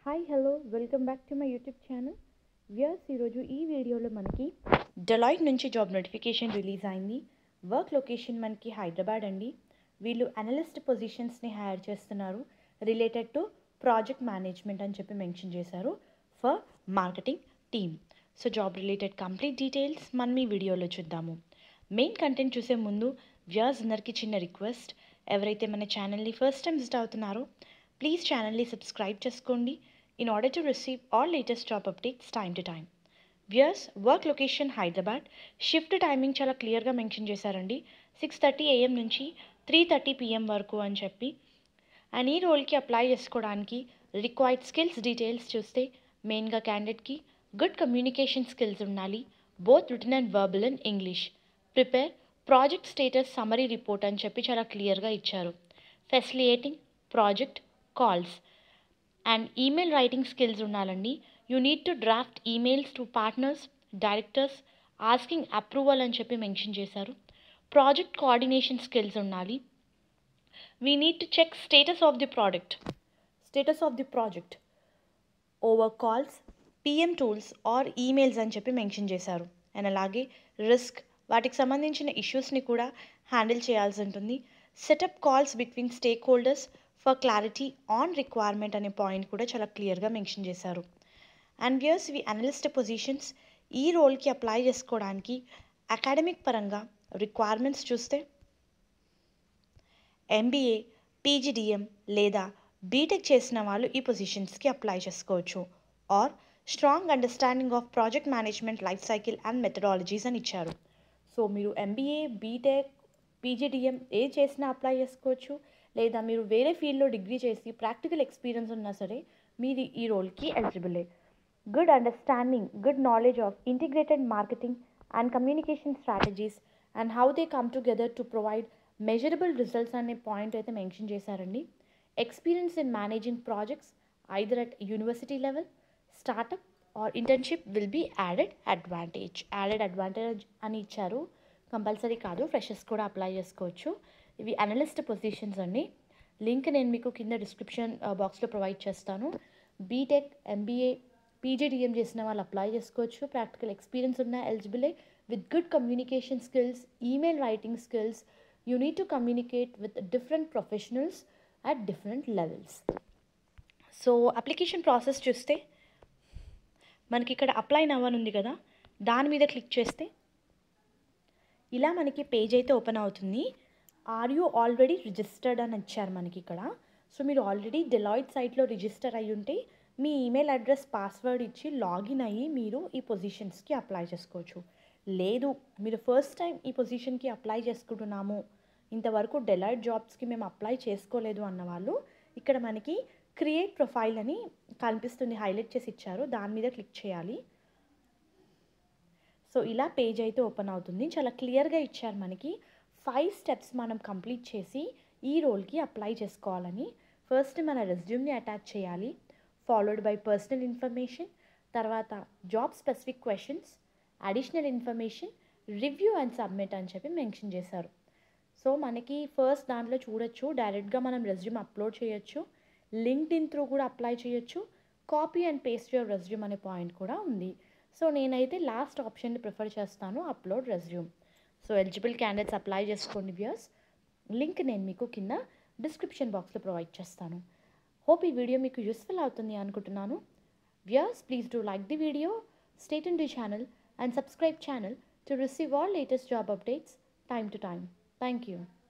Hi hello welcome back to my YouTube channel viewers ఈరోజు ఈ వీడియోలో మనకి డెలాయిట్ నుంచి జాబ్ నోటిఫికేషన్ రిలీజ్ అయింది వర్క్ లొకేషన్ మనకి హైదరాబాద్ అండి వీళ్ళు అనలిస్ట్ పొజిషన్స్ని హైర్ చేస్తున్నారు రిలేటెడ్ టు ప్రాజెక్ట్ మేనేజ్మెంట్ అని చెప్పి మెన్షన్ చేశారు for marketing team so job related complete details మనం ఈ వీడియోలో చూద్దాము మెయిన్ కంటెంట్ చూసే ముందు వ్యూయర్స్ అందరికీ చిన్న రిక్వెస్ట్ ఎవరైతే మన ఛానల్ని ఫస్ట్ టైం విజిట్ అవుతున్నారో ప్లీజ్ ఛానల్ని సబ్స్క్రైబ్ చేసుకోండి in order to receive all latest job updates time to time viewers work location Hyderabad shift timing చాలా క్లియర్గా మెన్షన్ చేశారండి సిక్స్ థర్టీ ఏఎం నుంచి త్రీ థర్టీ పిఎం వరకు అని చెప్పి అండ్ ఈ రోల్కి అప్లై చేసుకోవడానికి రిక్వైర్డ్ స్కిల్స్ డీటెయిల్స్ చూస్తే మెయిన్గా క్యాండిడేట్కి గుడ్ కమ్యూనికేషన్ స్కిల్స్ ఉండాలి both written and verbal in English prepare project status summary report అని చెప్పి చాలా క్లియర్గా ఇచ్చారు facilitating project calls and email writing skills ఉండాలండి you need to draft emails to partners directors asking approval అని చెప్పి mention చేశారు ప్రాజెక్ట్ కోఆర్డినేషన్ స్కిల్స్ ఉండాలి we need to check status of the product status of the project over calls PM tools or emails అని చెప్పి mention చేశారు and అలాగే risk వాటికి సంబంధించిన ఇష్యూస్ని కూడా హ్యాండిల్ చేయాల్సి ఉంటుంది setup calls between stakeholders for clarity on requirement అనే పాయింట్ కూడా చాలా క్లియర్గా మెన్షన్ చేశారు అండ్ వ్యూయర్స్ ఇవి అనలిస్ట్ పొజిషన్స్ ఈ రోల్కి అప్లై చేసుకోవడానికి అకాడమిక్ పరంగా రిక్వైర్మెంట్స్ చూస్తే ఎంబీఏ పీజీడిఎం లేదా బీటెక్ చేసిన వాళ్ళు ఈ పొజిషన్స్కి అప్లై చేసుకోవచ్చు or strong understanding of project management life cycle and methodologies అని ఇచ్చారు సో మీరు ఎంబీఏ బీటెక్ పీజీడిఎం ఏ చేసినా అప్లై చేసుకోవచ్చు లేదా మీరు వేరే ఫీల్డ్లో డిగ్రీ చేసి ప్రాక్టికల్ ఎక్స్పీరియన్స్ ఉన్నా సరే మీరు ఈ రోల్కి ఎలిజిబులే good understanding good knowledge of integrated marketing and communication strategies and how they come together to provide measurable results అనే పాయింట్ అయితే మెన్షన్ చేశారండి experience in managing projects either at university level startup or internship will be added advantage added advantage అని ఇచ్చారు compulsory కాదు freshers కూడా apply చేసుకోవచ్చు ఇవి analyst positions అండి లింక్ నేను మీకు కింద డిస్క్రిప్షన్ బాక్స్లో ప్రొవైడ్ చేస్తాను బీటెక్ ఎంబీఏ పీజీడిఎం చేసిన వాళ్ళు అప్లై చేసుకోవచ్చు ప్రాక్టికల్ ఎక్స్పీరియన్స్ ఉన్న ఎలిజిబులే with good communication skills email writing skills you need to communicate with different professionals at different levels so application process చూస్తే మనకి ఇక్కడ అప్లై నవ్వని ఉంది కదా దాని మీద క్లిక్ చేస్తే ఇలా మనకి పేజ్ అయితే ఓపెన్ అవుతుంది ఆర్ యూ ఆల్రెడీ రిజిస్టర్డ్ అని ఇచ్చారు మనకి ఇక్కడ సో మీరు ఆల్రెడీ డెలాయిట్ సైట్లో రిజిస్టర్ అయ్యి ఉంటే మీ ఈమెయిల్ అడ్రస్ పాస్వర్డ్ ఇచ్చి లాగిన్ అయ్యి మీరు ఈ పొజిషన్స్కి అప్లై చేసుకోవచ్చు లేదు మీరు ఫస్ట్ టైం ఈ పొజిషన్కి అప్లై చేసుకుంటున్నాము ఇంతవరకు డెలాయిట్ జాబ్స్కి మేము అప్లై చేసుకోలేదు అన్న వాళ్ళు ఇక్కడ మనకి క్రియేట్ ప్రొఫైల్ అని కనిపిస్తుంది హైలైట్ చేసి ఇచ్చారు దాని మీద క్లిక్ చేయాలి సో ఇలా పేజ్ అయితే ఓపెన్ అవుతుంది చాలా క్లియర్గా ఇచ్చారు మనకి ఫైవ్ స్టెప్స్ మనం కంప్లీట్ చేసి ఈ రోల్కి అప్లై చేసుకోవాలని ఫస్ట్ మన రెజ్యూమ్ని అటాచ్ చేయాలి ఫాలోడ్ బై పర్సనల్ ఇన్ఫర్మేషన్ తర్వాత job specific questions additional information review and submit అని చెప్పి మెన్షన్ చేశారు సో మనకి ఫస్ట్ దాంట్లో చూడొచ్చు డైరెక్ట్గా మనం రెజ్యూమ్ అప్లోడ్ చేయొచ్చు లింక్డ్ ఇన్ త్రూ కూడా అప్లై చేయొచ్చు copy and paste your resume అనే పాయింట్ కూడా ఉంది సో నేనైతే లాస్ట్ ఆప్షన్ని ప్రిఫర్ చేస్తాను upload resume so eligible candidates apply చేసుకోండి వ్యూయర్స్ లింక్ నేను మీకు కింద డిస్క్రిప్షన్ బాక్స్లో ప్రొవైడ్ చేస్తాను హోప్ ఈ వీడియో మీకు యూస్ఫుల్ అవుతుంది అనుకుంటున్నాను viewers please do like the video state in the channel and subscribe channel to receive all latest job updates time to time. Thank you.